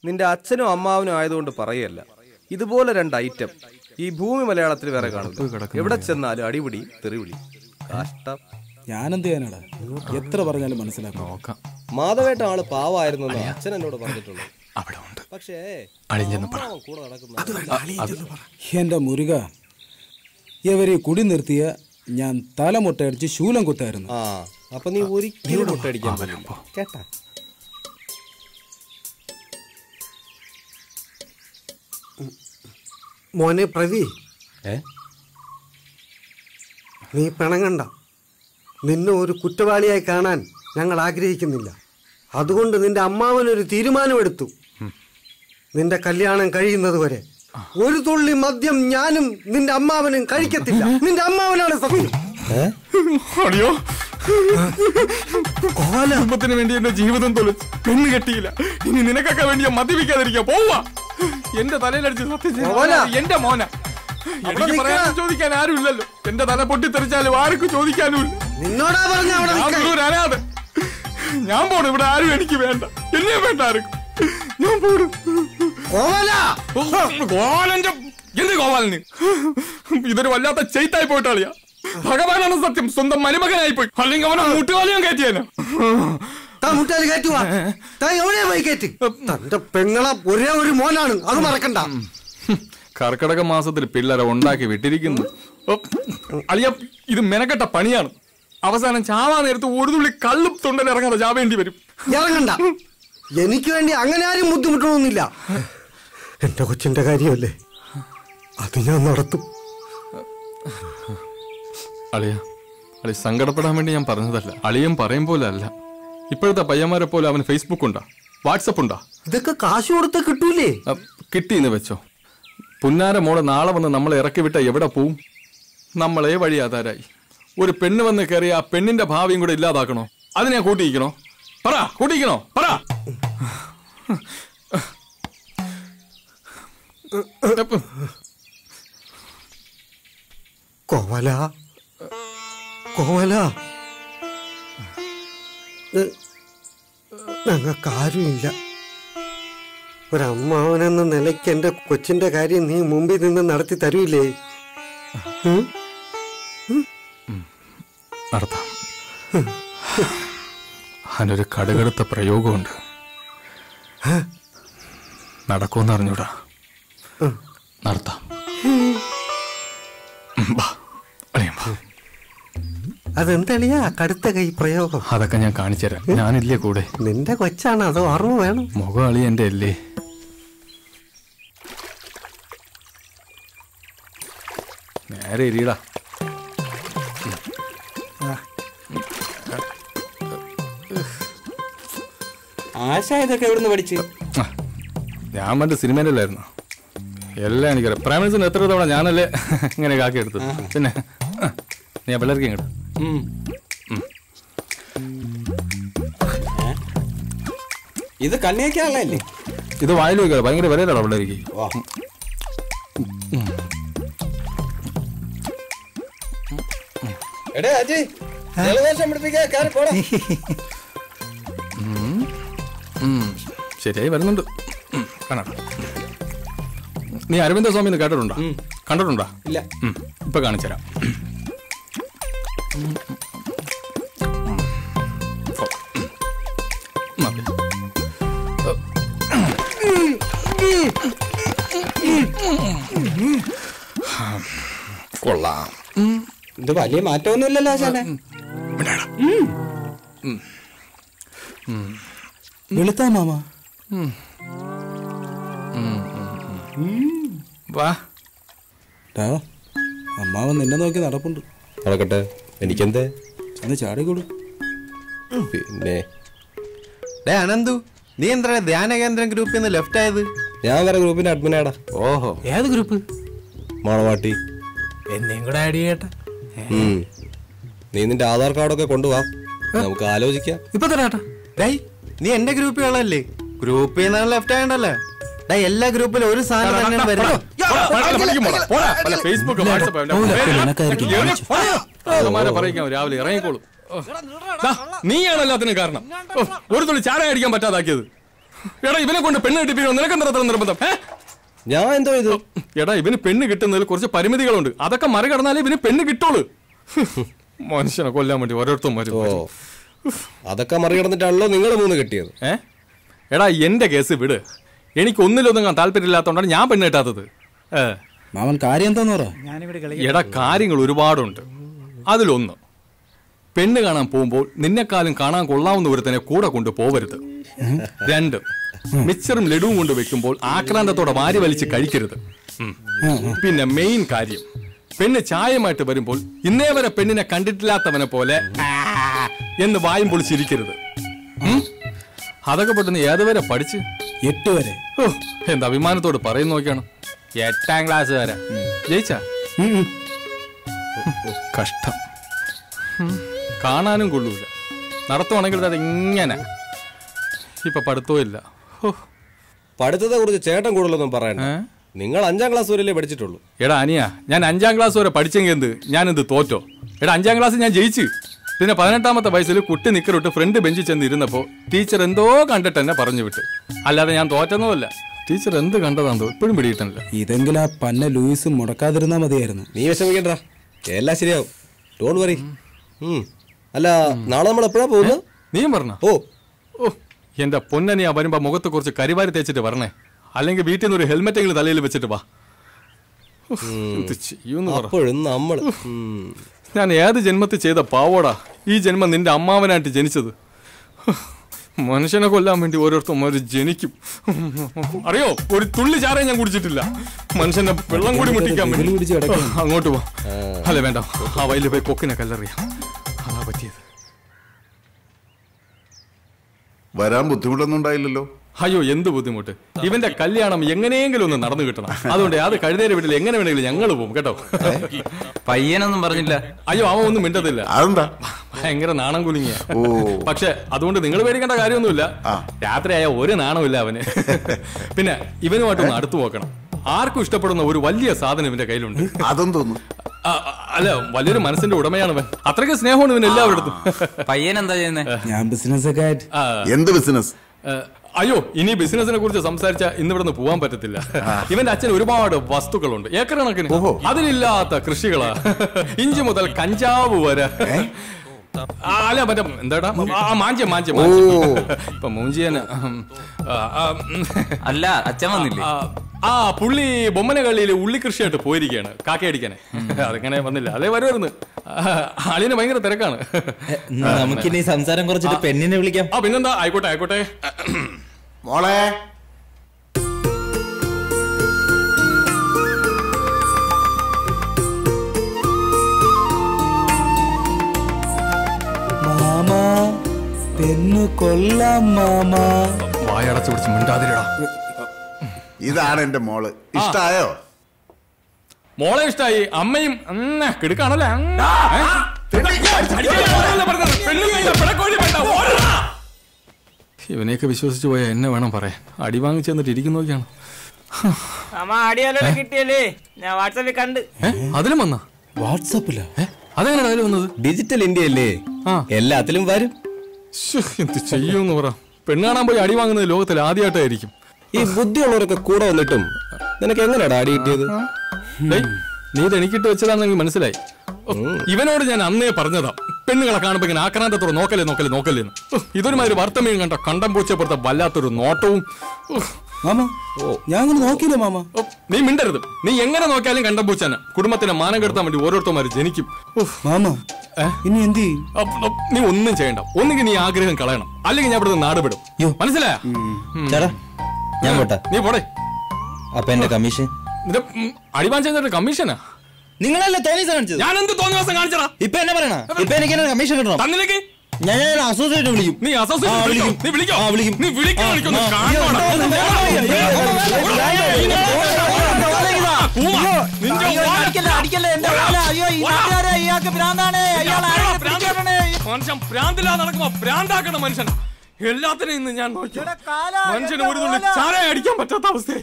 നിന്റെ അച്ഛനും അമ്മാവനും ആയതുകൊണ്ട് പറയല്ല ഇതുപോലെ രണ്ട് ഐറ്റം ഈ ഭൂമി മലയാളത്തിൽ വേറെ കാണില്ല എവിടെ ചെന്നാലും അടിപിടി തെറിവിളി കഷ്ടം ഞാനെന്ത് ചെയ്യാനാടാ എത്ര പറഞ്ഞാലും മനസ്സിലാക്കാം നോക്കാം മാധവേട്ട ആള് പാവായിരുന്നു അച്ഛൻ എന്നോട് പറഞ്ഞിട്ടുള്ളൂ അവിടെ ഉണ്ട് പക്ഷേ അളിഞ്ഞെന്ന് പറ അമ്മാവൻ കൂടെ നടക്കുന്ന എന്റെ മുരുക ഇവരെ കുടി നിർത്തിയ ഞാൻ തലമുട്ടയടിച്ച് ശൂലം കുത്തായിരുന്നു ആ അപ്പൊ നീ ഒരിക്കലും മുട്ടടിക്കാൻ പറ്റില്ല കേട്ടാ മോനെ പ്രവി ഏ നീ പിണങ്ങണ്ട നിന്നെ ഒരു കുറ്റവാളിയായി കാണാൻ ഞങ്ങൾ ആഗ്രഹിക്കുന്നില്ല അതുകൊണ്ട് നിന്റെ അമ്മാവനൊരു തീരുമാനമെടുത്തു നിന്റെ കല്യാണം കഴിയുന്നത് വരെ ഒരു തുള്ളി മദ്യം ഞാനും നിന്റെ അമ്മാവനും കഴിക്കത്തില്ല നിന്റെ അമ്മാവനാണ് സത്യം അടിയോ കുടുംബത്തിന് വേണ്ടി എന്റെ ജീവിതം തൊലിച്ച് പെണ്ണ് കെട്ടിയില്ല ഇനി നിനക്കൊക്കെ വേണ്ടി ഞാൻ മദ്യപിക്കാതിരിക്കാ പോവാ എന്റെ തലയിലടിച്ച് സത്യം ചെയ്ത മോന. എന്റെ മോന എനിക്ക് നിൽക്കണ. പറയാനും ചോദിക്കാൻ ആരും ഇല്ലല്ലോ എന്റെ തല പൊട്ടിത്തെറിച്ചാലും ആർക്കും ചോദിക്കാനും ഇല്ല നിന്നോടാ പറഞ്ഞ അവിടെ ഞാൻ നിൽക്കാൻ. ഒരു അനാഥ ഞാൻ പോണു ഇവിടെ ആരും എനിക്ക് വേണ്ട എന്നെ വേണ്ട ആർക്കും ഞാൻ പോണു കോവലാ. ഗോപാലന്റെ എന്ത് ഗോപാലന് ഇതൊരു വല്ലാത്ത ചെയ്ത്തായി പോയിട്ടാളിയാ ഭഗവാനാണ് സത്യം സ്വന്തം മരുമകനായി പോയി അല്ലെങ്കിൽ അവനെ മുട്ടുകാലിയും കയറ്റിയേനെ താൻ മുട്ടാലി കയറ്റുവാ താൻ എവിടെയാ പോയി കയറ്റി തന്റെ പെങ്ങളെ ഒരേ ഒരു മോനാണ് അത് മറക്കണ്ട കർക്കിടക മാസത്തിൽ പിള്ളേരെ ഉണ്ടാക്കി വിട്ടിരിക്കുന്നു ഓ, അളിയ ഇത് മെനക്കെട്ട പണിയാണ് അവസാനം ചാവാ നേരത്ത് ഒരു തുള്ളി കള്ളും തൊണ്ടൽ ഇറങ്ങാതെ ചാവേണ്ടി വരും ഇറങ്ങണ്ട എനിക്ക് വേണ്ടി അങ്ങനെ ആരും ബുദ്ധിമുട്ടണമെന്നില്ല എന്റെ കൊച്ചിന്റെ കാര്യമല്ലേ അത് ഞാൻ നടത്തും അളിയ അളി സങ്കടപ്പെടാൻ വേണ്ടി ഞാൻ പറഞ്ഞതല്ല അളിയൻ പറയും പോലെ അല്ല ഇപ്പോഴത്തെ പയ്യന്മാരെ പോലെ അവന് ഫേസ്ബുക്ക് ഉണ്ടാ വാട്സപ്പ് ഉണ്ടാ ഇതൊക്കെ കാശ് കൊടുത്ത് കിട്ടൂലേ അ, കിട്ടിയെന്ന് വെച്ചോ പുന്നാര മോളെ നാളെ വന്ന് നമ്മളെ ഇറക്കി വിട്ട എവിടെ പോവും നമ്മളെ വഴി ആധാരായി ഒരു പെണ്ണ് വന്ന് കയറി ആ പെണ്ണിന്റെ ഭാവിയും കൂടെ ഇല്ലാതാക്കണോ അതിനെ കൂട്ടിയിക്കണോ പറ കൂട്ടിയിക്കണോ പറ കോവല കോവല ഞങ്ങൾക്കാരുമില്ല ഒരമ്മാവനെന്ന നിലയ്ക്ക് എന്റെ കൊച്ചിന്റെ കാര്യം നീ മുമ്പിൽ നിന്ന് നടത്തി തരൂലേ ഉം? നടത്താം അതിനൊരു കടുകടുത്ത പ്രയോഗമുണ്ട് നടക്കുമെന്ന് അറിഞ്ഞൂടാ നടത്താം ഉം, വാ, അളിയൻ വാ. അതെന്തളിയാ കടുത്ത കൈ പ്രയോഗം അതൊക്കെ ഞാൻ കാണിച്ചു തരാം ഞാനില്ലേ കൂടെ നിന്റെ കൊച്ചാണ് അത് ഓർമ്മ വേണം മുഖം അളി എന്റെ അല്ലേ നേരെ ഇരിയടാ ആശ ഇതൊക്കെ എവിടുന്ന് പഠിച്ച് ആ, ഞാൻ മറ്റേ സിനിമയിലല്ലായിരുന്നു എല്ലാം എനിക്കറിയാം പ്രേമനസിന് എത്ര തവണ ഞാനല്ലേ ഇങ്ങനെ കാക്കി എടുത്തു പിന്നെ ആ, നീ ആ പിള്ളേർക്ക് ഇങ്ങോട്ട് ഉം. ഏ? ഇത് കണ്ണിയൊക്കെയാണല്ലേ ഇത് വായിൽ വയ്ക്കുക ഭയങ്കര വിലയിലാണ് പിള്ളേർക്ക് വാ എടേ അജി ജലദോഷം പിടിപ്പിക്കാൻ കയറി പോടാ ഉം, ശരിയായി വരുന്നുണ്ട് ഉം, കാണാം നീ അരവിന്ദ സ്വാമി എന്ന് കേട്ടിട്ടുണ്ടോ കണ്ടിട്ടുണ്ടോ ഇല്ല ഉം, ഇപ്പൊ കാണിച്ചുതരാം ഓ, ഉം. മതി. കൊള്ളാം ഇത് വലിയ മാറ്റമൊന്നുമില്ലല്ലോ ആശാനെ വിടാടാ. വെളുത്താ മാമ വാ ടാ അമ്മാവൻ നിന്നെ നോക്കി നടപ്പുണ്ട് നടക്കട്ടെ എനിക്കെന്തേ ചെന്ന് ചാടിക്കൊടു പിന്നെ ഡേ അനന്തു നീ എന്താ ധ്യാന കേന്ദ്രം ഗ്രൂപ്പിൽ നിന്ന് ലെഫ്റ്റ് ആയത് ഞാൻ വേറെ ഗ്രൂപ്പിന്റെ അഡ്മിനാടാ ഓഹോ ഏത് ഗ്രൂപ്പ് മാളവാട്ടി എന്നെയും കൂടെ ആഡ് ചെയ്യട്ടെ ഉം. നീ നിന്റെ ആധാർ കാർഡൊക്കെ കൊണ്ടുവാ നമുക്ക് ആലോചിക്കാം ഇപ്പൊ തരാട്ടാ ഡേയ് നീ എന്റെ ഗ്രൂപ്പിലുള്ളല്ലേ ഗ്രൂപ്പിൽ നിന്നാണ് ലെഫ്റ്റ് ആയണ്ടല്ലേ ഡേ എല്ലാ ഗ്രൂപ്പിലും ഒരു സാധനം തന്നെയാണ് വരുന്നത് ഫേസ്ബുക്ക് വാട്സപ്പ് നിനക്കായിരിക്കും കാണിച്ചു. പറയിക്കാം രാവിലെ ഇറങ്ങിക്കോളും ഓ. ദാ, നീയാണ് എല്ലാത്തിനും കാരണം ഓ, ഒരു തുള്ളി ചാര അടിക്കാൻ പറ്റാതാക്കിയത് എടാ ഇവനെ കൊണ്ട് പെണ്ണ് കിട്ടിപ്പിക്കണോ നിനക്ക് എന്താ അത്ര നിർബന്ധം ഏ? ഞാൻ എന്തോ ഇത് എടാ ഇവന് പെണ്ണ് കിട്ടുന്നതിൽ കുറച്ച് പരിമിതികളുണ്ട് അതൊക്കെ മറികടന്നാലേ ഇവന് പെണ്ണ് കിട്ടുള്ളൂ മനുഷ്യനെ കൊല്ലാൻ വേണ്ടി ഓരോരുത്തരും വരും ഓ അതൊക്കെ മറികടന്നിട്ടാണല്ലോ നിങ്ങൾ മൂന്ന് കിട്ടിയത് ഏ എടാ എന്റെ കേസ് വിട് എനിക്ക് ഒന്നിലൊന്നും താല്പര്യമില്ലാത്തതുകൊണ്ടാണ് ഞാൻ പെണ്ണ് കിട്ടാത്തത് ഏ മാമൻ കാര്യം എന്താന്ന് പറ എടാ കാര്യങ്ങൾ ഒരുപാടുണ്ട് അതിലൊന്ന് പെണ്ണ് കാണാൻ പോകുമ്പോൾ നിന്നെക്കാളും കാണാൻ കൊള്ളാവുന്ന ഒരുത്തനെ കൂടെ കൊണ്ട് പോവരുത് രണ്ട് മിച്ചറും ലഡുവും കൊണ്ട് വെക്കുമ്പോൾ ആക്രാന്തത്തോടെ വാരി വലിച്ച് കഴിക്കരുത് ഉം. പിന്നെ മെയിൻ കാര്യം പെണ്ണ് ചായമായിട്ട് വരുമ്പോൾ ഇന്നേ വരെ പെണ്ണിനെ കണ്ടിട്ടില്ലാത്തവനെ പോലെ "ആ" എന്ന് വായും പൊളിച്ചിരിക്കരുത് ഉം? അതൊക്കെ പെട്ടെന്ന് ഏതുവരെ പഠിച്ച് എട്ട് വരെ ഓ എന്താ അഭിമാനത്തോട് പറയുന്ന നോക്കിയാണ് എട്ടാം ക്ലാസ് വരെ ജയിച്ചാ ഉം, ഉം. കഷ്ടം ഉം. കാണാനും കൊള്ളൂല നടത്തുവാണെങ്കിൽ അത് ഇങ്ങനെ ഇപ്പൊ പഠിത്തവും ഇല്ല ഹോ. പഠിത്തത്തെ കുറിച്ച് ചേട്ടൻ കൂടുതലൊന്നും പറയണ്ട ഏ? നിങ്ങൾ അഞ്ചാം ക്ലാസ് വരെയല്ലേ പഠിച്ചിട്ടുള്ളൂ എടാ അനിയ ഞാൻ അഞ്ചാം ക്ലാസ് വരെ പഠിച്ചെങ്കിൽ എന്ത് ഞാനെന്ത് തോറ്റോ എടാ അഞ്ചാം ക്ലാസ് ഞാൻ ജയിച്ചു പിന്നെ പതിനെട്ടാമത്തെ വയസ്സിൽ കുട്ടി നിക്കറിട്ട് ഫ്രണ്ട് ബെഞ്ചിൽ ചെന്ന് ഇരുന്നപ്പോ ടീച്ചർ എന്തോ കണ്ടിട്ട് എന്നെ പറഞ്ഞു വിട്ട് അല്ലാതെ ഞാൻ തോറ്റെന്നുമല്ല ടീച്ചർ എന്ത് കണ്ടതാന്തോ ഇപ്പോഴും പിടിയിട്ടില്ല ഇതെങ്കിലും ആ പന്ന ലൂയിസ് മുടക്കാതിരുന്നാ മതിയായിരുന്നു നീ വിഷമിക്കണ്ട എല്ലാം ശരിയാവും ഡോണ്ട് വറി അല്ല നാളെ നമ്മൾ എപ്പോഴാ പോകുന്നത് നീയും പറഞ്ഞ ഓ ഓ എന്റെ പൊന്നനിയാ വരുമ്പോ മുഖത്ത് കുറച്ച് കരിവാരി തേച്ചിട്ട് വരണേ അല്ലെങ്കിൽ വീട്ടിൽ നിന്ന് ഒരു ഹെൽമെറ്റ് എങ്കിലും തലയിൽ വെച്ചിട്ട് വാ ഉഫ്, എന്ത് ചെയ്യൂന്ന് പറ അപ്പോഴും നമ്മൾ ഞാൻ ഏത് ജന്മത്തിൽ ചെയ്ത പാവോടാ ഈ ജന്മം നിന്റെ അമ്മാവനായിട്ട് ജനിച്ചത് മനുഷ്യനെ കൊല്ലാൻ വേണ്ടി ഓരോരുത്തന്മാര് ജനിക്കും അറിയോ ഒരു തുള്ളി ചാറേ ഞാൻ കുടിച്ചിട്ടില്ല മനുഷ്യന്റെ വെള്ളം കൂടി മുട്ടിക്കാൻ വേണ്ടി പിടിച്ച് കിടക്കുകയാണ്. അങ്ങോട്ട് പോ അല്ല വേണ്ട ആ വയലിൽ പോയി കൊക്കിനെ കല്ലെറിയാം അതാ പറ്റിയത് വരാൻ ബുദ്ധിമുട്ടൊന്നും ഉണ്ടായില്ലല്ലോ അയ്യോ എന്ത് ബുദ്ധിമുട്ട് ഇവന്റെ കല്യാണം എങ്ങനെയെങ്കിലും ഒന്ന് നടന്നു കിട്ടണം അതുകൊണ്ട് അത് കഴുതേരെ വീട്ടിൽ എങ്ങനെ വേണമെങ്കിലും ഞങ്ങൾ പോകും കേട്ടോ പയ്യനൊന്നും പറഞ്ഞില്ല അയ്യോ അവൻ ഒന്നും മിണ്ടത്തില്ല അതെന്താ ഭയങ്കര നാണം കുലുങ്ങിയ ഓ. പക്ഷെ അതുകൊണ്ട് നിങ്ങൾ പേടിക്കേണ്ട കാര്യമൊന്നുമില്ല രാത്രിയായ ഒരു നാണമില്ല അവന് പിന്നെ ഇവനുമായിട്ടൊന്ന് അടുത്തു നോക്കണം ആർക്കും ഇഷ്ടപ്പെടുന്ന ഒരു വലിയ സാധനം ഇവന്റെ കയ്യിലുണ്ട് അതും തോന്നുന്നു ആ, അല്ല വലിയൊരു മനസ്സിന്റെ ഉടമയാണ് അവൻ അത്രയ്ക്ക് സ്നേഹമാണ് ഇവൻ എല്ലാവരുടെ പയ്യൻ എന്താ ചെയ്യുന്നത് ഞാൻ ബിസിനസ് ഒക്കെ ആയിട്ട് എന്ത് ബിസിനസ് അയ്യോ ഇനി ബിസിനസിനെ കുറിച്ച് സംസാരിച്ച ഇന്ന് ഇവിടുന്ന് പോകാൻ പറ്റത്തില്ല ഇവന്റെ അച്ഛൻ ഒരുപാട് വസ്തുക്കളുണ്ട് ഏക്കർ കണക്കിന് അതിലില്ലാത്ത കൃഷികളാ ഇഞ്ചി മുതൽ കഞ്ചാവ് വരെ ആ, അല്ല മറ്റേ എന്താടാ ആ മാഞ്ചിയ മാഞ്ചിയ മാഞ്ചിയ ഇപ്പൊ മൂഞ്ചിയന് അല്ല അച്ഛൻ വന്നില്ലേ ആ, ആ പുള്ളി ബൊമ്മന കള്ളിയിൽ ഉള്ളി കൃഷിയായിട്ട് പോയിരിക്കുകയാണ് കാക്കയടിക്കാനെ അതിങ്ങനെ വന്നില്ല അതേ വരുമായിരുന്നു അളിന് ഭയങ്കര തിരക്കാണ് നമുക്കിനി സംസാരം കുറച്ചിട്ട് പെണ്ണിനെ വിളിക്കാം ആ പിന്നെന്താ ആയിക്കോട്ടെ ആയിക്കോട്ടെ മോളെ മാമാ പെണ്ണു കൊല്ലാം മാമാ വായടച്ചു പിടിച്ച് മിണ്ടാതിരടാ ഇതാണ് എന്റെ മോള് ഇഷ്ടായോ മോളെ ഇഷ്ടായി അമ്മയും ഉം, കിടുക്കാണല്ലേ ഉം. ഏ? അടിക്കാനല്ലേ പറഞ്ഞത്? പെണ്ണും കയ്യിലെ പിടക്കോഴി വേണ്ട, ഓടടാ. ഇവനെയൊക്കെ വിശ്വസിച്ച് പോയാ എന്നെ വേണം പറയാൻ അടി വാങ്ങിച്ചു തന്നിട്ട് ഇരിക്കുന്നു നോക്കിയാണ് അമ്മ അടിയാലോ കിട്ടിയല്ലേ ഞാൻ വാട്സാപ്പിൽ കണ്ട് ഏ അതിലും വന്നാ വാട്സാപ്പിലാ ഏ അതെങ്ങനെ അതിൽ വന്നത് ഡിജിറ്റൽ ഇന്ത്യ അല്ലേ ആ. എല്ലാത്തിലും വരും ശ്ശോ, എന്ത് ചെയ്യൂന്ന് പറ പെണ്ണ് കാണാൻ പോയി അടി വാങ്ങുന്നത് ലോകത്തിൽ ആദ്യമായിട്ടായിരിക്കും ഈ ബുദ്ധിയുള്ളവരൊക്കെ കൂടെ വന്നിട്ടും നിനക്ക് എങ്ങനെയാടാ അടി കിട്ടിയത് ഡേയ്, നീ ഇത് എനിക്കിട്ട് വെച്ചതാണെന്ന് മനസ്സിലായി ഓ, ഇവനോട് ഞാൻ അന്നേ പറഞ്ഞതാ പെണ്ണുങ്ങളെ കാണുമ്പോ ഇങ്ങനെ ആക്രാന്തത്തോടെ നോക്കലേ നോക്കലേ നോക്കലേ എന്ന്. ഓ, ഇതൊരുമാതിരി വാർത്തമീൻ കണ്ട കണ്ടം പൂച്ചപ്പുറത്തെ വല്ലാത്തൊരു നോട്ടവും ഓ, മാമ ഞാൻ അങ്ങനെ നോക്കിയില്ല മാമ ഓ, നീ മിണ്ടരുത് നീ എങ്ങനെ നോക്കിയാലും കണ്ടം പൂച്ചാന കുടുംബത്തിന് മാനം കെടുത്താൻ വേണ്ടി ഓരോരുത്തന്മാര് ജനിക്കും ഉഫ്. മാമ ഏ? ഇനി എന്ത് ചെയ്യും? അപ്പ് അപ്പ് നീ ഒന്നും ചെയ്യണ്ട ഒന്നുകിൽ നീ ആഗ്രഹം കളയണം അല്ലെങ്കിൽ ഞാൻ ഇവിടുന്ന് നാട് വിടും മനസ്സിലായ ചേട്ടാ ഞാൻ പോട്ടെ നീ പോടെ അപ്പൊ എന്റെ കമ്മീഷൻ നിന്റെ ഉം, അടിവാൻ ചെയ്ത കമ്മീഷനാ നിങ്ങളല്ലേ തോന്നിയ കാണിച്ചത് ഞാൻ എന്ത് തോന്നിയ ദിവസം കാണിച്ചടാ ഇപ്പൊ എന്നെ പറയണ ഇപ്പൊ എനിക്ക് എന്നെ കമ്മീഷൻ കിട്ടണം തന്നിലേക്ക് ഞാൻ ഞാൻ അസോസിയേറ്റ് വിളിക്കും നീ അസോസിയേറ്റ് ആ, വിളിക്കോ വിളിക്കും. നീ വിളിക്കോ ആ, വിളിക്കും. നീ വിളിക്കോ ആ, വിളിക്കൊന്ന് ആ. കാണണോടാ. കൂവാ. നിന്റെ ഓല- മനുഷ്യൻ പ്രാന്തില്ലാ നടക്കുമ്പോ പ്രാന്താക്കണം മനുഷ്യൻ എല്ലാത്തിനും ഇന്ന് ഞാൻ നോക്കി മനുഷ്യന് ഒരു തുള്ളി ചാര അടിക്കാൻ പറ്റാത്ത അവസ്ഥ